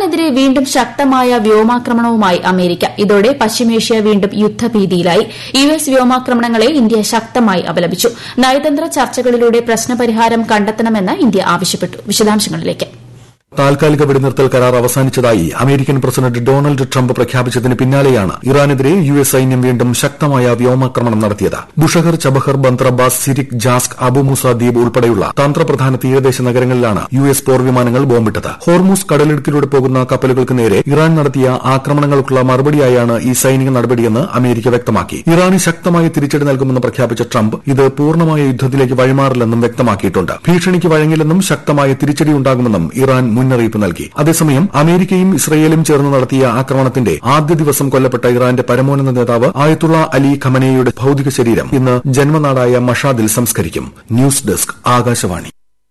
നെതിരെ വീണ്ടും ശക്തമായ വ്യോമാക്രമണവുമായി അമേരിക്ക ഇതോടെ പശ്ചിമേഷ്യ വീണ്ടും യുദ്ധഭീതിയിലായി യു എസ് വ്യോമാക്രമണങ്ങളെ ഇന്ത്യ ശക്തമായി അപലപിച്ചു നയതന്ത്ര ചർച്ചകളിലൂടെ പ്രശ്നപരിഹാരം കണ്ടെത്തണമെന്ന് ഇന്ത്യ ആവശ്യപ്പെട്ടു വിശദാംശങ്ങളിലേക്ക് താൽക്കാലിക വെടിനിർത്തൽ കരാർ അവസാനിച്ചതായി അമേരിക്കൻ പ്രസിഡന്റ് ഡൊണാൾഡ് ട്രംപ് പ്രഖ്യാപിച്ചതിന് പിന്നാലെയാണ് ഇറാനെതിരെ യു എസ് സൈന്യം വീണ്ടും ശക്തമായ വ്യോമാക്രമണം നടത്തിയത് ബുഷഹർ ചബഹർ ബന്ത്രബാസ് സിരിക് ജാസ്ക് അബുമുസ ദ്വീപ് ഉൾപ്പെടെയുള്ള തന്ത്രപ്രധാന തീരദേശ നഗരങ്ങളിലാണ് യു എസ് പോർവിമാനങ്ങൾ ബോംബിട്ടത് ഹോർമൂസ് കടലിടുക്കിലൂടെ പോകുന്ന കപ്പലുകൾക്ക് നേരെ ഇറാൻ നടത്തിയ ആക്രമണങ്ങൾക്കുള്ള മറുപടിയായാണ് ഈ സൈനിക നടപടിയെന്ന് അമേരിക്ക വ്യക്തമാക്കി ഇറാന് ശക്തമായ തിരിച്ചടി നൽകുമെന്ന് പ്രഖ്യാപിച്ച ട്രംപ് ഇത് പൂർണ്ണമായ യുദ്ധത്തിലേക്ക് വഴിമാറില്ലെന്നും വ്യക്തമാക്കിയിട്ടുണ്ട് ഭീഷണിക്ക് വഴങ്ങില്ലെന്നും ശക്തമായ തിരിച്ചടിയുണ്ടാകുമെന്നും ഇറാൻ മുന്നറിയിപ്പ് നൽകി അതേസമയം അമേരിക്കയും ഇസ്രയേലും ചേർന്ന് നടത്തിയ ആക്രമണത്തിന്റെ ആദ്യ ദിവസം കൊല്ലപ്പെട്ട ഇറാന്റെ പരമോന്നത നേതാവ് ആയത്തുള്ള അലി ഖമനയുടെ ഭൌതിക ശരീരം ഇന്ന് ജന്മനാടായ മഷാദിൽ സംസ്കരിക്കും news desk Akashvani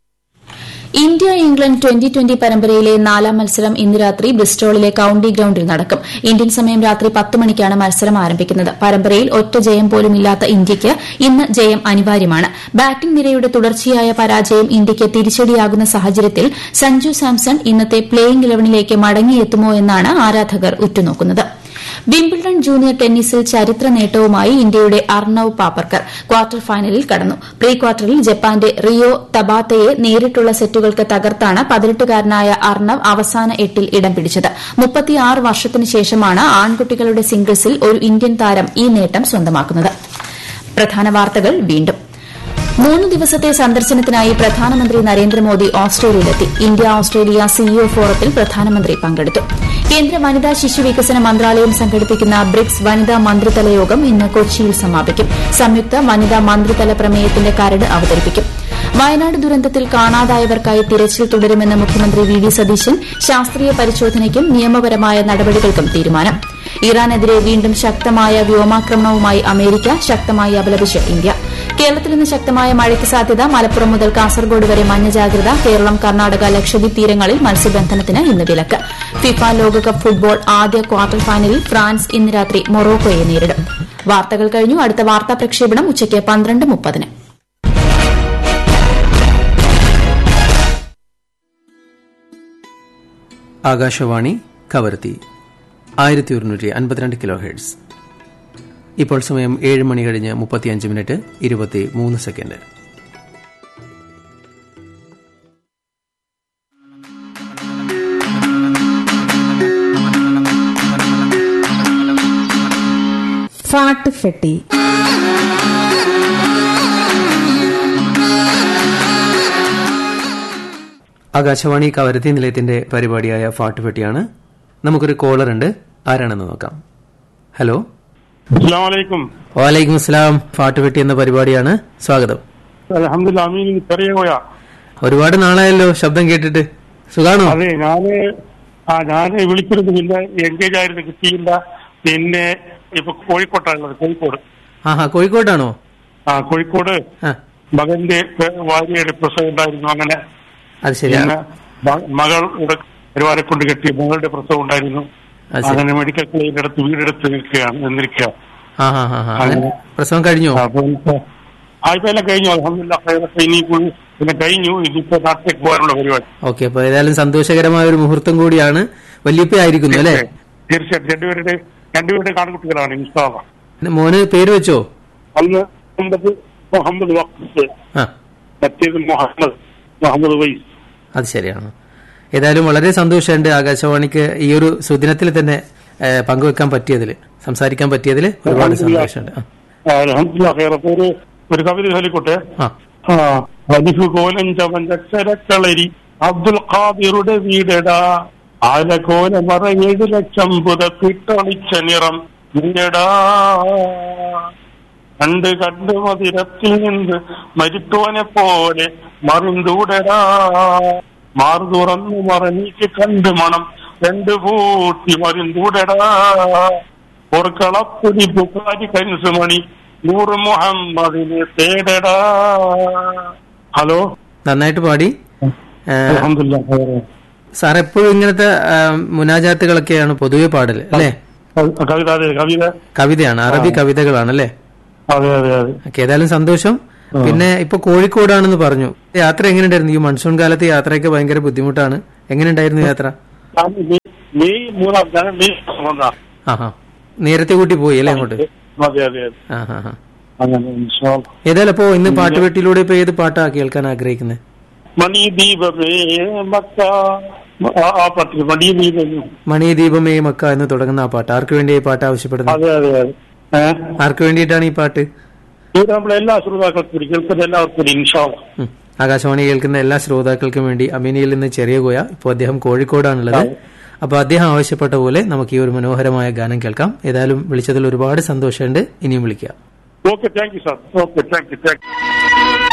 India England twenty twenty പരമ്പരയിലെ നാലാം മത്സരം ഇന്ന് രാത്രി ബ്രിസ്റ്റോളിലെ കൌണ്ടി ഗ്രൌണ്ടിൽ നടക്കും ഇന്ത്യൻ സമയം രാത്രി പത്ത് മണിക്കാണ് മത്സരം ആരംഭിക്കുന്നത് പരമ്പരയിൽ ഒറ്റ ജയം പോലും ഇല്ലാത്ത ഇന്ത്യയ്ക്ക് ഇന്ന് ജയം അനിവാര്യമാണ് ബാറ്റിംഗ് നിരയുടെ തുടർച്ചയായ പരാജയം ഇന്ത്യയ്ക്ക് തിരിച്ചടിയാകുന്ന സാഹചര്യത്തിൽ സഞ്ജു സാംസൺ ഇന്നത്തെ പ്ലേയിംഗ് ഇലവനിലേക്ക് മടങ്ങിയെത്തുമോ എന്നാണ് ആരാധകർ ഉറ്റുനോക്കുന്നത് വിംബിൾഡൺ ജൂനിയർ ടെന്നീസിൽ ചരിത്ര നേട്ടവുമായി ഇന്ത്യയുടെ അർണവ് പാപ്പർക്കർ ക്വാർട്ടർ ഫൈനലിൽ കടന്നു പ്രീ ക്വാർട്ടറിൽ ജപ്പാന്റെ റിയോ തബാത്തയെ നേരിട്ടുള്ള സെറ്റുകൾക്ക് തകർത്താണ് പതിനെട്ടുകാരനായ അർണവ് അവസാന എട്ടിൽ ഇടം പിടിച്ചത് മുപ്പത്തിയാറ് വർഷത്തിനു ശേഷമാണ് ആൺകുട്ടികളുടെ സിംഗിൾസിൽ ഒരു ഇന്ത്യൻ താരം ഈ നേട്ടം സ്വന്തമാക്കുന്നത് പ്രധാന വാർത്തകൾ വീണ്ടും മൂന്ന് ദിവസത്തെ സന്ദർശനത്തിനായി പ്രധാനമന്ത്രി നരേന്ദ്രമോദി ഓസ്ട്രേലിയയിലെത്തി ഇന്ത്യ ഓസ്ട്രേലിയ സിഇഒ ഫോറത്തിൽ പ്രധാനമന്ത്രി പങ്കെടുത്തു കേന്ദ്ര വനിതാ ശിശു വികസന മന്ത്രാലയം സംഘടിപ്പിക്കുന്ന ബ്രിക്സ് വനിതാ മന്ത്രിതല യോഗം ഇന്ന് കൊച്ചിയിൽ സമാപിക്കും സംയുക്ത വനിതാ മന്ത്രിതല പ്രമേയത്തിന്റെ കരട് അവതരിപ്പിക്കും വയനാട് ദുരന്തത്തിൽ കാണാതായവർക്കായി തിരച്ചിൽ തുടരുമെന്ന് മുഖ്യമന്ത്രി വി ഡി സതീശൻ ശാസ്ത്രീയ പരിശോധനയ്ക്കും നിയമപരമായ നടപടികൾക്കും തീരുമാനം ഇറാനെതിരെ വീണ്ടും ശക്തമായ വ്യോമാക്രമണവുമായി അമേരിക്ക ശക്തമായി അപലപിച്ച് ഇന്ത്യ കേരളത്തിൽ ഇന്ന് ശക്തമായ മഴയ്ക്ക് സാധ്യത മലപ്പുറം മുതൽ കാസർഗോഡ് വരെ മഞ്ഞ ജാഗ്രത കേരളം കർണാടക ലക്ഷദ്വീപ് തീരങ്ങളിൽ മത്സ്യബന്ധനത്തിന് ഇന്ന് വിലക്ക് ഫിഫ ലോകകപ്പ് ഫുട്ബോൾ ആദ്യ ക്വാർട്ടർ ഫൈനലിൽ ഫ്രാൻസ് ഇന്ന് രാത്രി മൊറോക്കോയെ നേരിടും വാർത്തകൾ കഴിഞ്ഞു അടുത്ത വാർത്താ പ്രക്ഷേപണം ഉച്ചയ്ക്ക് പന്ത്രണ്ട് മുപ്പതിന് ആകാശവാണി കവരത്തി ആയിരത്തി ഒരുന്നൂറ്റി അൻപത്തിരണ്ട് കിലോ ഹെഡ്സ് ഇപ്പോൾ സമയം ഏഴ് മണി കഴിഞ്ഞ് മുപ്പത്തിയഞ്ച് മിനിറ്റ് ഇരുപത്തി മൂന്ന് സെക്കൻഡ് ഫാട്ട് ഫെട്ടി ആകാശവാണി കവരത്തി നിലയത്തിന്റെ പരിപാടിയായ ഫാട്ടുപെട്ടിയാണ് നമുക്കൊരു കോളർ ഉണ്ട് ആരാണെന്ന് നോക്കാം ഹലോ അസ്സാമലൈക്കും വാലൈക്കും അസ്സലാം ഫാട്ടുപെട്ടി എന്ന പരിപാടിയാണ് സ്വാഗതം അലഹമില്ല അമീൻ ചെറിയ പോയാ ഒരുപാട് നാളായല്ലോ ശബ്ദം കേട്ടിട്ട് സുഖാണോ അതെ ഞാന് ആ ഞാന് വിളിച്ചിരുന്നു പിന്നെ എൻഗേജ് ആയിരുന്നു കിട്ടിയില്ല പിന്നെ ഇപ്പൊ കോഴിക്കോട്ടാണുള്ളത് കോഴിക്കോട് ആഹാ കോഴിക്കോട്ടാണോ ആ കോഴിക്കോട് ആ മകന്റെ ഭാര്യയുടെ പ്രസവം ഉണ്ടായിരുന്നു അങ്ങനെ അത് ശരി പിന്നെ മ- മകൾ ഇവിടെ പരിപാടി കൊണ്ട് കെട്ടി മകളുടെ പ്രസവം ഉണ്ടായിരുന്നു അത് ശരി അങ്ങനെ മെഡിക്കൽ കോളേജിന്റെ അടുത്ത് വീടെടുത്ത് നിൽക്കുകയാണ് നിന്നിരിക്കുക ആ ഹാ ഹാ ഹാ അങ്ങനെ പ്രസവം കഴിഞ്ഞോ അപ്പൊ ഇപ്പൊ ആ ഇപ്പൊ എല്ലാം കഴിഞ്ഞു അലഹമില്ല ഇനി കൂടി പിന്നെ കഴിഞ്ഞു ഇനിയിപ്പോ നാട്ടിലേക്ക് പോകാനുള്ള പരിപാടി ഓക്കെ അപ്പൊ ഏതായാലും സന്തോഷകരമായ ഒരു മുഹൂർത്തം കൂടിയാണ് വല്യപ്പയായിരിക്കുന്നു അല്ലേ തീർച്ചയായിട്ടും രണ്ടുപേരുടെ രണ്ടുപേരുടെ കാൺകുട്ടികളാണ് ഇൻസ്റ്റാള പിന്നെ മോന് പേര് വെച്ചോ അന്ന് മുഹമ്മദ് മുഹമ്മദ് വഖഫ് ആ മറ്റേത് മുഹമ്മദ് മുഹമ്മദ് വൈസ് അത് ശരിയാണ് ഏതായാലും വളരെ സന്തോഷമുണ്ട് ആകാശവാണിക്ക് ഈ ഒരു സുദിനത്തിൽ തന്നെ ഏ, പങ്കുവെക്കാൻ പറ്റിയതിൽ സംസാരിക്കാൻ പറ്റിയതിൽ ഒരുപാട് സന്തോഷമുണ്ട് ആ. അലഹമില്ല അപ്പൊ ഒരു ഒരു കവിത ചൊല്ലിക്കോട്ടെ ആ ആ അലിഫ് കോലഞ്ച പഞ്ചക്ഷരക്കളരി അബ്ദുൽ ഖാദിറുടെ വീടെടാ ആലകോല മറ ഏഴ് ലക്ഷം പുതപ്പിട്ടൊളിച്ച നിറം നീയടാ കണ്ട് കണ്ട് മതിരത്തിൽ നിന്ന് മരിത്തോനെ പോലെ മറിന്തൂടടാ മാറു തുറന്നു മറനീക്ക് കണ്ട് മണം രണ്ട് പൂട്ടി മറിന്തൂടടാ പൊറുക്കളപ്പുലി ബുക്കാരി കൻസുമണി നൂറ് മുഹമ്മദിനെ തേടടാ ഹലോ നന്നായിട്ട് പാടി ഏ, അൽഹംദുലില്ലാ ഖൈറ്. സാർ എപ്പോഴും ഇങ്ങനത്തെ ആ, മുനാജാത്തുകളൊക്കെയാണ് പൊതുവെ പാടല് അല്ലേ കവിത അതെ കവിത കവിതയാണ് അറബി കവിതകളാണ് അല്ലേ അതെ അതെ അതെ ഓക്കെ ഏതായാലും സന്തോഷം പിന്നെ ഇപ്പൊ കോഴിക്കോടാണെന്ന് പറഞ്ഞു യാത്ര എങ്ങനെയുണ്ടായിരുന്നു ഈ മൺസൂൺ കാലത്ത് യാത്രയൊക്കെ ഭയങ്കര ബുദ്ധിമുട്ടാണ് എങ്ങനെയുണ്ടായിരുന്നു യാത്ര ഞാൻ മെയ് മൂന്നാം ഞാൻ മെയ് വന്നാ ആഹാ നേരത്തെ കൂട്ടി പോയി അല്ലേ അങ്ങോട്ട് അതെ അതെ അതെ ആ ഹാ ഹാ അങ്ങനെ ഇൻഷാ അല്ലാ. ഏതായാലും അപ്പോ ഇന്ന് പാട്ടുപെട്ടിയിലൂടെ ഇപ്പൊ ഏത് പാട്ടാ കേൾക്കാൻ ആഗ്രഹിക്കുന്നത് മണി ദീപമേ മക്ക ആ- ആ പട്ടിക മണി ദീപമേ മണി ദീപമേ മക്ക എന്ന് തുടങ്ങുന്ന ആ പാട്ട് ആർക്ക് വേണ്ടി ഈ പാട്ട് ആവശ്യപ്പെടുന്നത് അതെ അതെ അതെ ഏഹ് ആർക്ക് വേണ്ടിയിട്ടാണ് ഈ പാട്ട് ഇത് നമ്മളെ എല്ലാ ശ്രോതാക്കൾക്കും കൂടി കേൾക്കുന്ന എല്ലാവർക്കും കൂടി ഇൻഷാ അല്ലാ. ഉം. ആകാശവാണി കേൾക്കുന്ന എല്ലാ ശ്രോതാക്കൾക്കും വേണ്ടി അമീനിയിൽ നിന്ന് ചെറിയ കോയ ഇപ്പോൾ അദ്ദേഹം കോഴിക്കോടാണുള്ളത് അപ്പൊ അദ്ദേഹം ആവശ്യപ്പെട്ട പോലെ നമുക്ക് ഈ ഒരു മനോഹരമായ ഗാനം കേൾക്കാം ഏതായാലും വിളിച്ചതിൽ ഒരുപാട് സന്തോഷമുണ്ട് ഇനിയും വിളിക്കാം okay thank you sir okay thank you thank U